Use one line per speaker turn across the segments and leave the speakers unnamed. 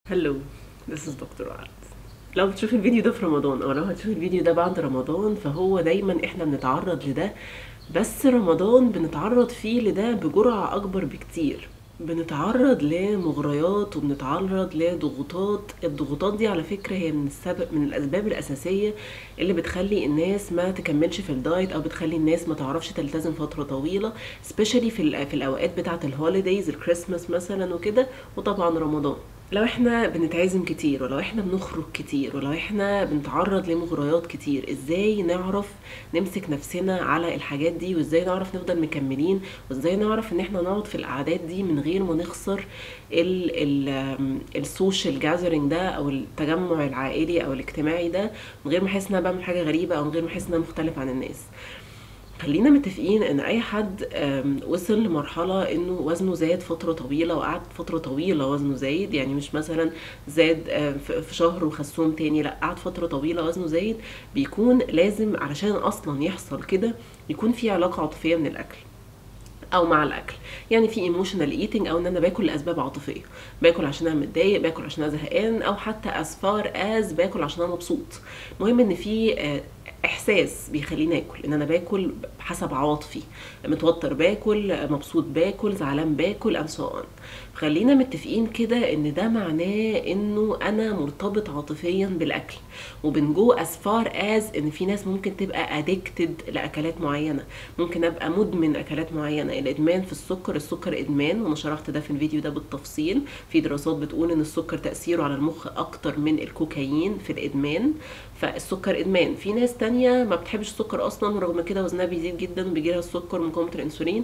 هلو this is دكتور وعد لو بتشوف الفيديو ده في رمضان او لو هتشوف الفيديو ده بعد رمضان فهو دايما احنا بنتعرض لده بس رمضان بنتعرض فيه لده بجرعة اكبر بكتير بنتعرض لمغريات وبنتعرض لضغوطات الضغوطات دي على فكرة هي من السبب من الأسباب الأساسية اللي بتخلي الناس ما تكملش في الدايت أو بتخلي الناس ما تعرفش تلتزم فترة طويلة سبيشالي في, ال- في الأوقات بتاعة الهوليديز الكريسماس مثلا وكده وطبعا رمضان لو احنا بنتعزم كتير ولو احنا بنخرج كتير ولو احنا بنتعرض لمغريات كتير ازاي نعرف نمسك نفسنا على الحاجات دي وازاي نعرف نفضل مكملين وازاي نعرف ان احنا نقعد في القعدات دي من غير ما نخسر ال ال السوشيال جاذرينج ده او التجمع العائلي او الاجتماعي ده من غير ما احس ان انا بعمل حاجه غريبه او من غير ما احس ان انا مختلف عن الناس خلينا متفقين ان اي حد أم، وصل لمرحله انه وزنه زاد فتره طويله وقعد فتره طويله وزنه زايد يعني مش مثلا زاد أم، في في شهر وخسهم تاني لا قعد فتره طويله وزنه زايد بيكون لازم علشان اصلا يحصل كده يكون في علاقه عاطفيه من الاكل او مع الاكل يعني في ايموشنال ايتنج او ان انا باكل لاسباب عاطفيه باكل عشان انا متضايق باكل عشان انا زهقان او حتى as far as باكل عشان انا مبسوط المهم ان في آه، احساس بيخليني اكل ان انا باكل حسب عواطفي متوتر باكل مبسوط باكل زعلان باكل ام سو اون خلينا متفقين كده ان ده معناه انه انا مرتبط عاطفيا بالاكل وبنجو as far as ان في ناس ممكن تبقى addicted لاكلات معينه ممكن ابقى مدمن اكلات معينه الادمان في السكر السكر ادمان وانا شرحت ده في الفيديو ده بالتفصيل في دراسات بتقول ان السكر تاثيره على المخ اكتر من الكوكايين في الادمان فالسكر ادمان في ناس تانية ما بتحبش السكر اصلا ورغم كده وزنها بيزيد جدا وبيجي لها السكر مقاومه الانسولين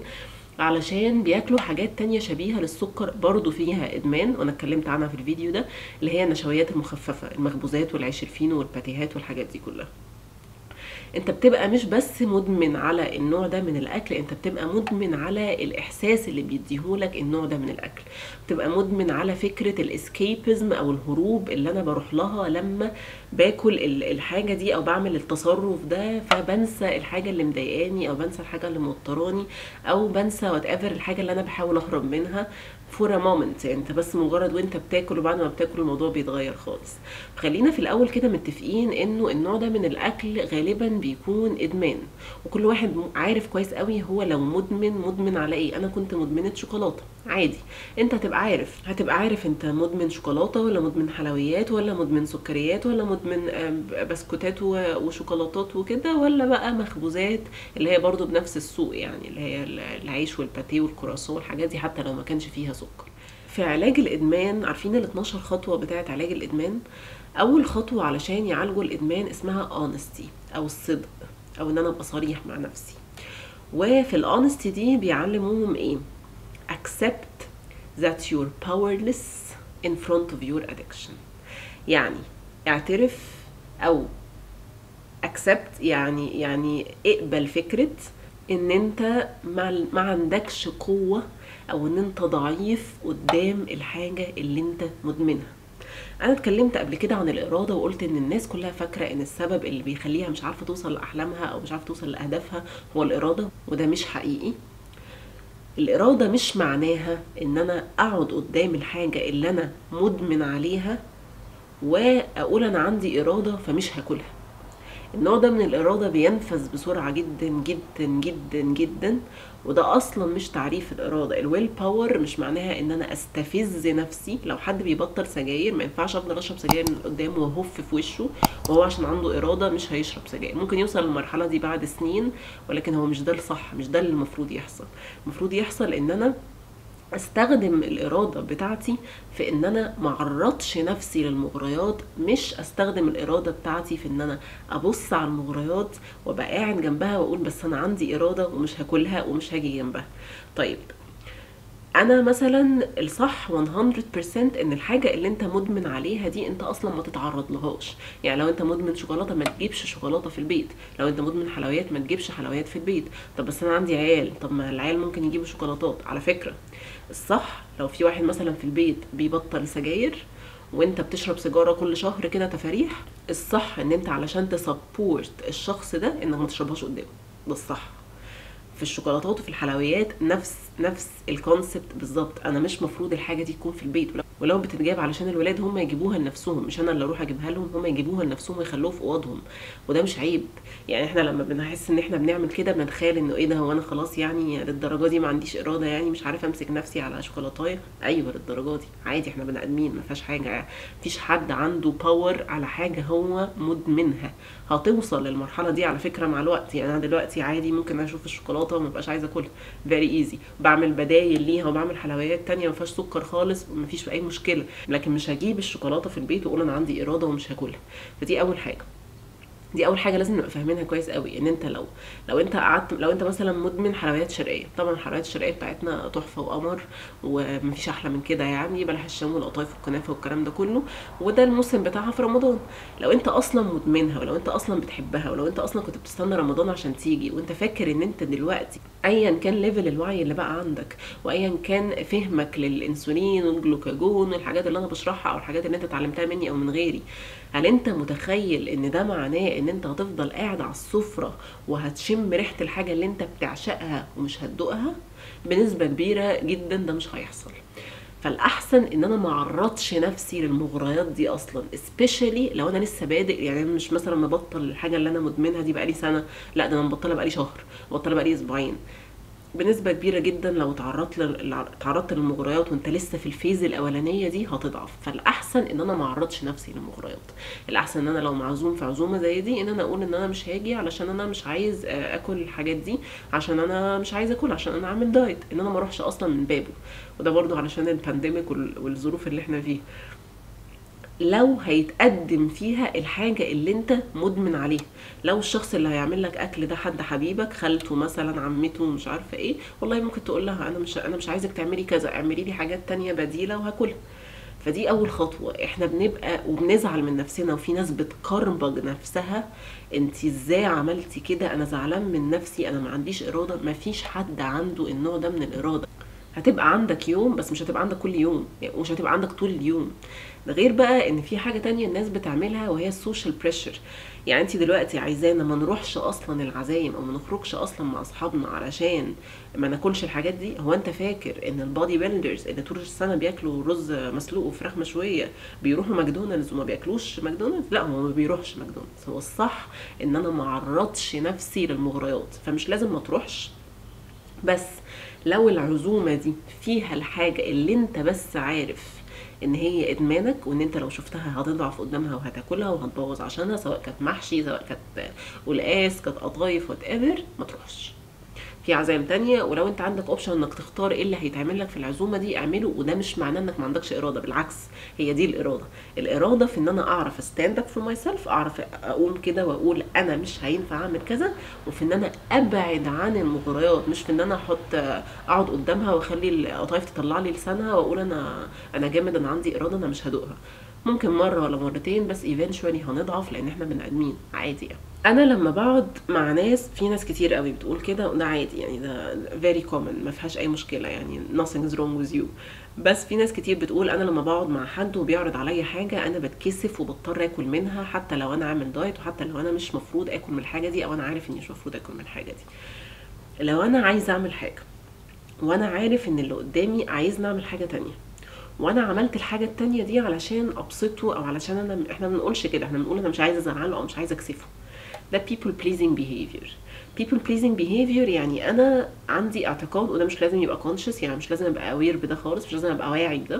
علشان بياكلوا حاجات تانية شبيهة للسكر برضو فيها إدمان وأنا اتكلمت عنها في الفيديو ده اللي هي النشويات المخففة المخبوزات والعيش الفينو والباتيهات والحاجات دي كلها انت بتبقى مش بس مدمن على النوع ده من الاكل انت بتبقى مدمن على الاحساس اللي بيديهولك النوع ده من الاكل بتبقى مدمن على فكرة الاسكيبزم او الهروب اللي انا بروح لها لما باكل ال- الحاجة دي او بعمل التصرف ده فبنسى الحاجة اللي مضايقاني او بنسى الحاجة اللي موتراني او بنسى وات ايفر الحاجة اللي انا بحاول اهرب منها فور مومنت يعني انت بس مجرد وانت بتاكل وبعد ما بتاكل الموضوع بيتغير خالص خلينا في الاول كده متفقين انه النوع ده من الاكل غالبا بيكون ادمان وكل واحد م- عارف كويس قوي هو لو مدمن مدمن على ايه انا كنت مدمنه شوكولاته عادي انت هتبقى عارف هتبقى عارف انت مدمن شوكولاته ولا مدمن حلويات ولا مدمن سكريات ولا مدمن آم، بسكوتات و- وشوكولاتات وكده ولا بقى مخبوزات اللي هي برضو بنفس السوق يعني اللي هي ال- العيش والباتيه والكراسون والحاجات دي حتى لو ما كانش فيها سكر في علاج الادمان عارفين ال 12 خطوه بتاعه علاج الادمان اول خطوه علشان يعالجوا الادمان اسمها honesty او الصدق او ان انا ابقى صريح مع نفسي وفي الاونستي دي بيعلموهم ايه accept that you're powerless in front of your addiction يعني اعترف او accept يعني يعني اقبل فكرة ان انت ما, ما عندكش قوة او ان انت ضعيف قدام الحاجة اللي انت مدمنها انا اتكلمت قبل كده عن الاراده وقلت ان الناس كلها فاكره ان السبب اللي بيخليها مش عارفه توصل لاحلامها او مش عارفه توصل لاهدافها هو الاراده وده مش حقيقي الاراده مش معناها ان انا اقعد قدام الحاجه اللي انا مدمن عليها واقول انا عندي اراده فمش هاكلها النوع ده من الإرادة بينفذ بسرعة جدا جدا جدا جدا وده أصلا مش تعريف الإرادة الويل باور مش معناها إن أنا أستفز نفسي لو حد بيبطل سجاير ما ينفعش أفضل أشرب سجاير من قدامه وأهف في وشه وهو عشان عنده إرادة مش هيشرب سجاير ممكن يوصل للمرحلة دي بعد سنين ولكن هو مش ده الصح مش ده اللي المفروض يحصل المفروض يحصل إن أنا استخدم الاراده بتاعتي في ان انا ما اعرضش نفسي للمغريات مش استخدم الاراده بتاعتي في ان انا ابص على المغريات وابقى قاعد جنبها واقول بس انا عندي اراده ومش هاكلها ومش هاجي جنبها طيب انا مثلا الصح 100% ان الحاجه اللي انت مدمن عليها دي انت اصلا ما تتعرض لهاش يعني لو انت مدمن شوكولاته ما تجيبش شوكولاته في البيت لو انت مدمن حلويات ما تجيبش حلويات في البيت طب بس انا عندي عيال طب ما العيال ممكن يجيبوا شوكولاتات على فكره الصح لو في واحد مثلا في البيت بيبطل سجاير وانت بتشرب سيجاره كل شهر كده تفاريح الصح ان انت علشان تسبورت الشخص ده انك ما تشربهاش قدامه ده الصح في الشوكولاتات وفي الحلويات نفس نفس الكونسبت بالظبط انا مش مفروض الحاجه دي تكون في البيت ولو بتتجاب علشان الولاد هم يجيبوها لنفسهم مش انا اللي اروح اجيبها لهم هم يجيبوها لنفسهم ويخلوها في اوضهم وده مش عيب يعني احنا لما بنحس ان احنا بنعمل كده بنتخيل انه ايه ده هو انا خلاص يعني للدرجه دي ما عنديش اراده يعني مش عارفه امسك نفسي على شوكولاتايه ايوه للدرجه دي عادي احنا بني ادمين ما فيهاش حاجه مفيش حد عنده باور على حاجه هو مدمنها هتوصل للمرحله دي على فكره مع الوقت يعني انا دلوقتي عادي ممكن اشوف الشوكولاته وما بقاش عايزه اكلها فيري ايزي بعمل بدايل ليها وبعمل حلويات تانية ما فيهاش سكر خالص وما فيش اي مشكله لكن مش هجيب الشوكولاته في البيت واقول انا عندي اراده ومش هاكلها فدي اول حاجه دي اول حاجه لازم نبقى فاهمينها كويس قوي ان انت لو لو انت قعدت لو انت مثلا مدمن حلويات شرقيه طبعا الحلويات الشرقيه بتاعتنا تحفه وقمر ومفيش احلى من كده يعني بلح الشام والقطايف والكنافه والكلام ده كله وده الموسم بتاعها في رمضان لو انت اصلا مدمنها ولو انت اصلا بتحبها ولو انت اصلا كنت بتستنى رمضان عشان تيجي وانت فاكر ان انت دلوقتي ايا كان ليفل الوعي اللي بقى عندك وايا كان فهمك للانسولين والجلوكاجون والحاجات اللي انا بشرحها او الحاجات اللي انت اتعلمتها مني او من غيري هل انت متخيل ان ده معناه ان انت هتفضل قاعد على السفره وهتشم ريحه الحاجه اللي انت بتعشقها ومش هتدوقها بنسبه كبيره جدا ده مش هيحصل فالاحسن ان انا ما اعرضش نفسي للمغريات دي اصلا سبيشالي لو انا لسه بادئ يعني انا مش مثلا مبطل الحاجه اللي انا مدمنها دي بقالي سنه لا ده انا مبطله بقالي شهر مبطله بقالي اسبوعين بنسبه كبيره جدا لو تعرضت لل... تعرضت للمغريات وانت لسه في الفيز الاولانيه دي هتضعف فالاحسن ان انا ما اعرضش نفسي للمغريات الاحسن ان انا لو معزوم في عزومه زي دي ان انا اقول ان انا مش هاجي علشان انا مش عايز اكل الحاجات دي عشان انا مش عايز اكل عشان انا عامل دايت ان انا ما اروحش اصلا من بابه وده برضو علشان البانديميك والظروف اللي احنا فيها لو هيتقدم فيها الحاجة اللي انت مدمن عليها لو الشخص اللي هيعمل لك اكل ده حد حبيبك خالته مثلا عمته مش عارفة ايه والله ممكن تقول لها انا مش انا مش عايزك تعملي كذا اعملي لي حاجات تانية بديلة وهاكلها فدي اول خطوة احنا بنبقى وبنزعل من نفسنا وفي ناس بتكربج نفسها انت ازاي عملتي كده انا زعلان من نفسي انا ما عنديش ارادة مفيش حد عنده النوع ده من الارادة هتبقى عندك يوم بس مش هتبقى عندك كل يوم يعني مش هتبقى عندك طول اليوم ده غير بقى ان في حاجه تانية الناس بتعملها وهي السوشيال بريشر يعني انت دلوقتي عايزانا ما نروحش اصلا العزايم او ما نخرجش اصلا مع اصحابنا علشان ما ناكلش الحاجات دي هو انت فاكر ان البادي بيلدرز اللي طول السنه بياكلوا رز مسلوق وفراخ مشويه بيروحوا ماكدونالدز وما بياكلوش ماكدونالدز لا هو ما بيروحش ماكدونالدز هو الصح ان انا ما اعرضش نفسي للمغريات فمش لازم ما تروحش بس لو العزومه دي فيها الحاجه اللي انت بس عارف ان هي ادمانك وان انت لو شفتها هتضعف قدامها وهتاكلها وهتبوظ عشانها سواء كانت محشي سواء كانت قلقاس كانت قطايف وات ايفر ما تروحش في عزايم تانية ولو انت عندك اوبشن انك تختار ايه اللي هيتعمل لك في العزومه دي اعمله وده مش معناه انك ما عندكش اراده بالعكس هي دي الاراده الاراده في ان انا اعرف ستاند اب فور ماي سيلف اعرف اقوم كده واقول انا مش هينفع اعمل كذا وفي ان انا ابعد عن المغريات مش في ان انا احط اقعد قدامها واخلي القطايف تطلع لي لسانها واقول انا انا جامد انا عندي اراده انا مش هدوقها ممكن مره ولا مرتين بس ايفينشولي هنضعف لان احنا بني ادمين عادي يعني انا لما بقعد مع ناس في ناس كتير قوي بتقول كده وده عادي يعني ده very common ما فيهاش eي مشكله يعني nothing is wrong with you بس في ناس كتير بتقول انا لما بقعد مع حد وبيعرض عليا حاجه انا بتكسف وبضطر اكل منها حتى لو انا عامل دايت وحتى لو انا مش مفروض اكل من الحاجه دي او انا عارف اني مش مفروض اكل من الحاجه دي لو انا عايز اعمل حاجه وانا عارف ان اللي قدامي عايزني اعمل حاجه تانية وانا عملت الحاجه التانية دي علشان ابسطه او علشان انا احنا ما بنقولش كده احنا بنقول انا مش عايزه ازعله او مش عايزه اكسفه ده people pleasing behavior people pleasing behavior يعني انا عندي اعتقاد وده مش لازم يبقى conscious يعني مش لازم ابقى aware بده خالص مش لازم ابقى واعي بده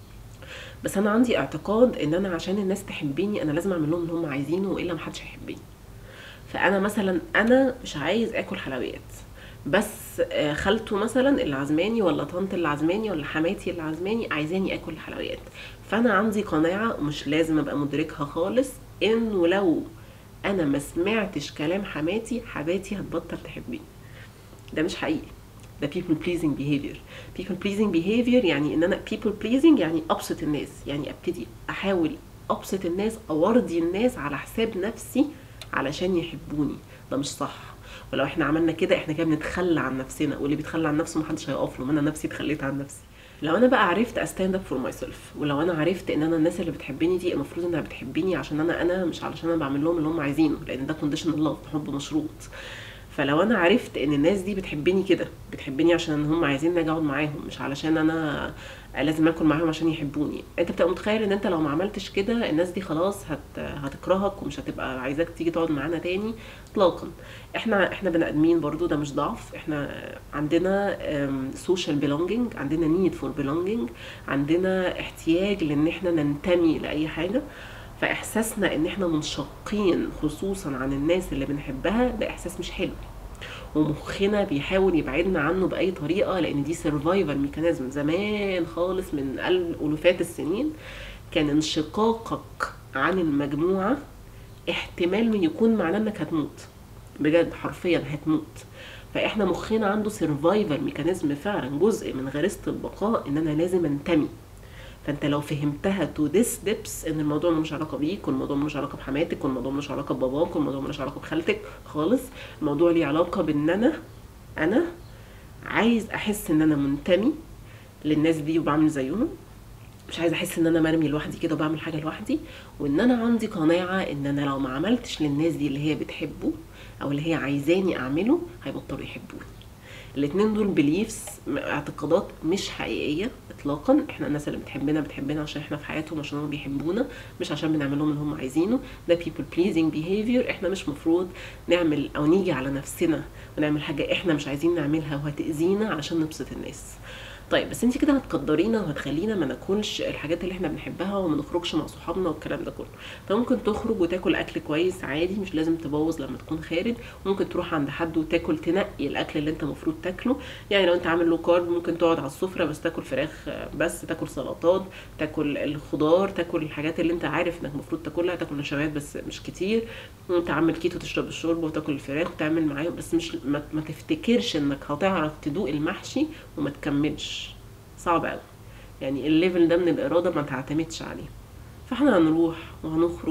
بس انا عندي اعتقاد ان انا عشان الناس تحبني انا لازم اعمل لهم اللي هم عايزينه والا محدش هيحبني فانا مثلا انا مش عايز اكل حلويات بس خالته مثلا اللي عزماني ولا طنط اللي عزماني ولا حماتي اللي عزماني عايزاني اكل الحلويات فانا عندي قناعه مش لازم ابقى مدركها خالص انه لو انا ما سمعتش كلام حماتي حماتي هتبطل تحبني ده مش حقيقي ده people pleasing behavior people pleasing behavior يعني ان انا people pleasing يعني ابسط الناس يعني ابتدي احاول ابسط الناس او ارضي الناس على حساب نفسي علشان يحبوني ده مش صح ولو احنا عملنا كده احنا كده بنتخلى عن نفسنا واللي بيتخلى عن نفسه محدش هيقف له ما انا نفسي اتخليت عن نفسي لو انا بقى عرفت استاند اب فور ماي سيلف ولو انا عرفت ان انا الناس اللي بتحبني دي المفروض انها بتحبني عشان انا انا مش علشان انا بعمل لهم اللي هم عايزينه لان ده كونديشنال لاف حب مشروط فلو انا عرفت ان الناس دي بتحبني كده بتحبني عشان هم عايزين اجي اقعد معاهم مش علشان انا لازم اكل معاهم عشان يحبوني انت بتبقى متخيل ان انت لو ما عملتش كده الناس دي خلاص هت... هتكرهك ومش هتبقى عايزاك تيجي تقعد معانا تاني اطلاقا احنا احنا بني ادمين برضو ده مش ضعف احنا عندنا سوشيال بيلونجينج عندنا نيد فور بيلونجينج عندنا احتياج لان احنا ننتمي لاي حاجه فاحساسنا ان احنا منشقين خصوصا عن الناس اللي بنحبها ده احساس مش حلو ومخنا بيحاول يبعدنا عنه باي طريقه لان دي سرفايفل ميكانيزم زمان خالص من الالوفات السنين كان انشقاقك عن المجموعه احتمال من يكون معناه انك هتموت بجد حرفيا هتموت فاحنا مخنا عنده سرفايفل ميكانيزم فعلا جزء من غريزه البقاء ان انا لازم انتمي فانت لو فهمتها تو ذس ديبس ان الموضوع ملوش علاقه بيك والموضوع ملوش علاقه بحماتك والموضوع ملوش علاقه بباباك والموضوع ملوش علاقه بخالتك خالص الموضوع ليه علاقه بان انا انا عايز احس ان انا منتمي للناس دي وبعمل زيهم مش عايزه احس ان انا مرمي لوحدي كده وبعمل حاجه لوحدي وان انا عندي قناعه ان انا لو ما عملتش للناس دي اللي هي بتحبه او اللي هي عايزاني اعمله هيبطلوا يحبوني الاتنين دول بليفز اعتقادات مش حقيقيه اطلاقا احنا الناس اللي بتحبنا بتحبنا عشان احنا في حياتهم عشان هم بيحبونا مش عشان بنعمل لهم اللي هم عايزينه ده people pleasing behavior احنا مش مفروض نعمل او نيجي على نفسنا ونعمل حاجه احنا مش عايزين نعملها وهتاذينا علشان نبسط الناس طيب بس انت كده هتقدرينا وهتخلينا ما ناكلش الحاجات اللي احنا بنحبها وما نخرجش مع صحابنا والكلام ده كله فممكن تخرج وتاكل اكل كويس عادي مش لازم تبوظ لما تكون خارج ممكن تروح عند حد وتاكل تنقي الاكل اللي انت المفروض تاكله يعني لو انت عامل لو كارب ممكن تقعد على السفره بس تاكل فراخ بس تاكل سلطات تاكل الخضار تاكل الحاجات اللي انت عارف انك المفروض تاكلها تاكل نشويات بس مش كتير وانت عامل كيتو تشرب الشوربه وتاكل الفراخ وتعمل معاهم بس مش ما, ما تفتكرش انك هتعرف تدوق المحشي وما تكملش صعب قوي يعني الليفل ده من الاراده ما تعتمدش عليه فاحنا هنروح وهنخرج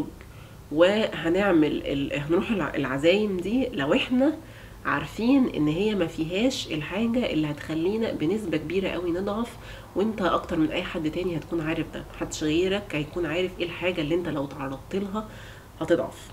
وهنعمل ال... هنروح العزايم دي لو احنا عارفين ان هي ما فيهاش الحاجه اللي هتخلينا بنسبه كبيره قوي نضعف وانت اكتر من اي حد تاني هتكون عارف ده محدش غيرك هيكون عارف ايه الحاجه اللي انت لو تعرضت لها هتضعف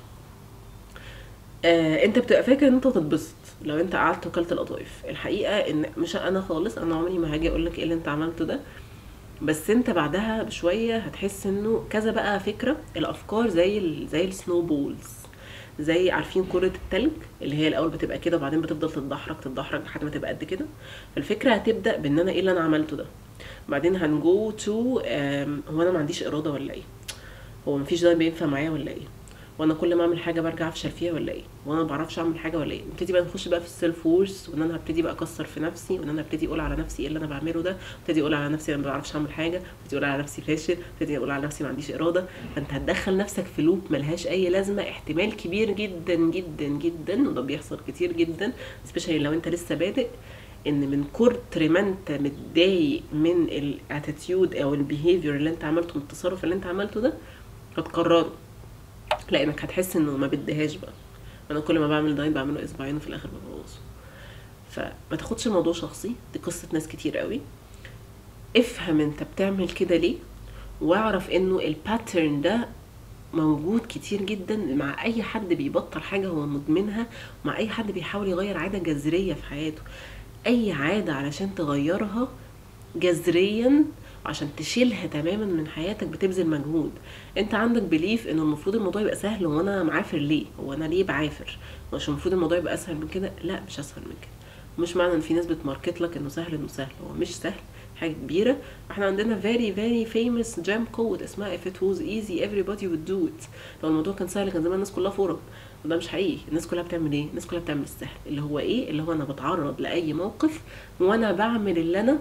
آه انت بتبقى فاكر ان انت هتتبسط لو انت قعدت وكلت القطايف الحقيقه ان مش انا خالص انا عمري ما هاجي اقول لك ايه اللي انت عملته ده بس انت بعدها بشويه هتحس انه كذا بقى فكره الافكار زي ال زي السنو بولز زي عارفين كرة التلج اللي هي الأول بتبقى كده وبعدين بتفضل تتدحرج تتدحرج لحد ما تبقى قد كده فالفكرة هتبدأ بإن أنا إيه اللي أنا عملته ده بعدين هنجو تو هو أنا ما عنديش إرادة ولا إيه هو مفيش ده بينفع معايا ولا إيه وانا كل ما اعمل حاجه برجع افشل فيها ولا ايه وانا ما بعرفش اعمل حاجه ولا ايه نبتدي بقى نخش بقى في السيلف وورز وان انا هبتدي بقى اكسر في نفسي وان انا ابتدي اقول على نفسي ايه اللي انا بعمله ده ابتدي اقول على نفسي انا ما بعرفش اعمل حاجه ابتدي اقول على نفسي فاشل ابتدي اقول على نفسي ما عنديش اراده فانت هتدخل نفسك في لوب ملهاش اي لازمه احتمال كبير جدا جدا جدا وده بيحصل كتير جدا سبيشالي لو انت لسه بادئ ان من كتر ما انت متضايق من الاتيتيود او البيهيفير اللي انت عملته من التصرف اللي انت عملته ده هتكرره لانك هتحس انه ما بديهاش بقى انا كل ما بعمل دايت بعمله اسبوعين وفي الاخر ببوظه فما تاخدش الموضوع شخصي دي قصه ناس كتير قوي افهم انت بتعمل كده ليه واعرف انه الباترن ده موجود كتير جدا مع اي حد بيبطل حاجه هو مدمنها مع اي حد بيحاول يغير عاده جذريه في حياته اي عاده علشان تغيرها جذريا عشان تشيلها تماما من حياتك بتبذل مجهود انت عندك بليف ان المفروض الموضوع يبقى سهل وانا معافر ليه هو انا ليه بعافر مش المفروض الموضوع يبقى اسهل من كده لا مش اسهل من كده مش معنى ان في ناس بتماركت لك انه سهل انه سهل هو مش سهل حاجه كبيره احنا عندنا very very famous jam code اسمها if it was easy everybody would do it لو الموضوع كان سهل كان زمان الناس كلها فورم وده مش حقيقي الناس كلها بتعمل ايه الناس كلها بتعمل السهل اللي هو ايه اللي هو انا بتعرض لاي موقف وانا بعمل اللي انا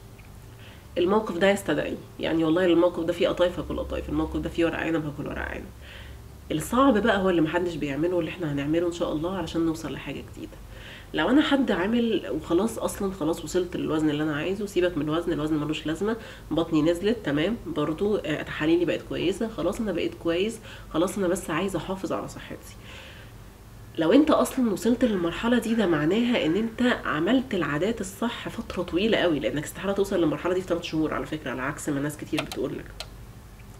الموقف ده يستدعي يعني والله الموقف ده فيه قطايف هاكل قطايف الموقف ده فيه ورق عنب هاكل ورق عنب الصعب بقى هو اللي محدش بيعمله واللي احنا هنعمله ان شاء الله علشان نوصل لحاجه جديده لو انا حد عامل وخلاص اصلا خلاص وصلت للوزن اللي انا عايزه سيبك من الوزن الوزن ملوش لازمه بطني نزلت تمام برضو تحاليلي بقت كويسه خلاص انا بقيت كويس خلاص انا بس عايزه احافظ على صحتي لو انت اصلا وصلت للمرحله دي ده معناها ان انت عملت العادات الصح فتره طويله قوي لانك استحاله توصل للمرحله دي في 3 شهور على فكره على عكس ما ناس كتير بتقول لك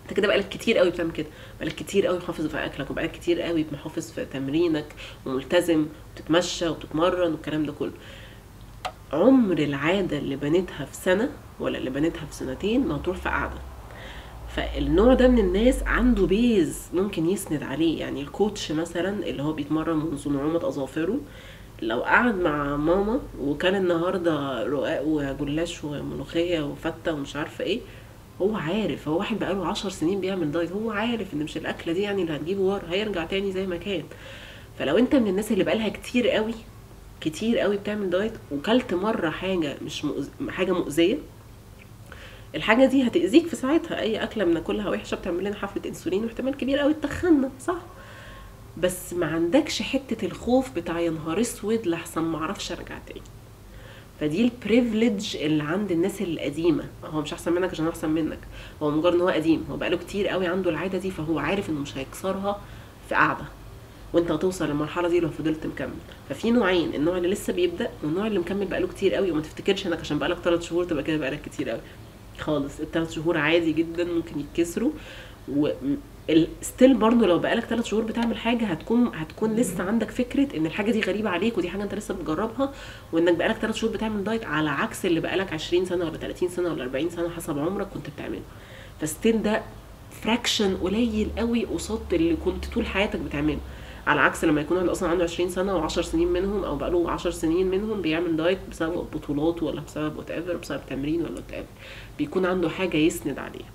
انت كده بقالك كتير قوي بتعمل كده بقالك كتير قوي محافظ في اكلك وبقالك كتير قوي محافظ في تمرينك وملتزم وبتتمشى وبتتمرن والكلام ده كله عمر العاده اللي بنيتها في سنه ولا اللي بنيتها في سنتين ما هتروح في قعده فالنوع ده من الناس عنده بيز ممكن يسند عليه يعني الكوتش مثلا اللي هو بيتمرن منذ نعومة أظافره لو قعد مع ماما وكان النهارده رقاق وجلاش وملوخية وفتة ومش عارفة ايه هو عارف هو واحد بقاله عشر سنين بيعمل دايت هو عارف ان مش الأكلة دي يعني اللي هتجيبه ورا هيرجع تاني زي ما كان فلو انت من الناس اللي بقالها كتير قوي كتير قوي بتعمل دايت وكلت مرة حاجة مش مؤز... حاجة مؤذية الحاجه دي هتاذيك في ساعتها اي اكله بناكلها وحشه بتعمل لنا حفله انسولين واحتمال كبير قوي تخنا صح بس ما عندكش حته الخوف بتاع يا نهار اسود لحسن ما اعرفش ارجع تاني فدي البريفليج اللي عند الناس القديمه هو مش احسن منك عشان احسن منك هو مجرد ان هو قديم هو بقاله كتير قوي عنده العاده دي فهو عارف انه مش هيكسرها في قعده وانت هتوصل للمرحله دي لو فضلت مكمل ففي نوعين النوع اللي لسه بيبدا والنوع اللي مكمل بقاله كتير قوي وما تفتكرش انك عشان بقالك 3 شهور تبقى كده بقالك كتير قوي خالص الثلاث شهور عادي جدا ممكن يتكسروا و ستيل برضه لو بقالك ثلاث شهور بتعمل حاجه هتكون هتكون لسه عندك فكره ان الحاجه دي غريبه عليك ودي حاجه انت لسه بتجربها وانك بقالك ثلاث شهور بتعمل دايت على عكس اللي بقالك 20 سنه ولا 30 سنه ولا 40 سنه حسب عمرك كنت بتعمله فستيل ده فراكشن قليل قوي قصاد اللي كنت طول حياتك بتعمله على عكس لما يكون واحد اصلا عنده 20 سنه و10 سنين منهم او بقاله 10 سنين منهم بيعمل دايت بسبب بطولاته ولا بسبب وات ايفر بسبب تمرين ولا وات بيكون عنده حاجه يسند عليها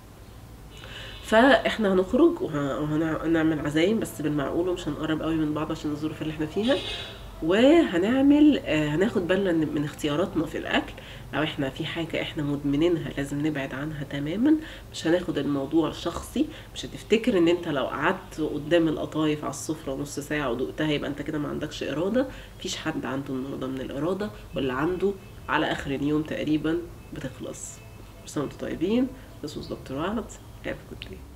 فاحنا هنخرج وهنعمل عزايم بس بالمعقول ومش هنقرب قوي من بعض عشان الظروف اللي احنا فيها وهنعمل هناخد بالنا من اختياراتنا في الاكل لو احنا في حاجة احنا مدمنينها لازم نبعد عنها تماما مش هناخد الموضوع شخصي مش هتفتكر ان انت لو قعدت قدام القطايف على السفرة نص ساعة ودقتها يبقى انت كده ما عندكش ارادة مفيش حد عنده النهاردة من الارادة واللي عنده على اخر اليوم تقريبا بتخلص بس انتوا طيبين This was Dr. Art. Have a good day.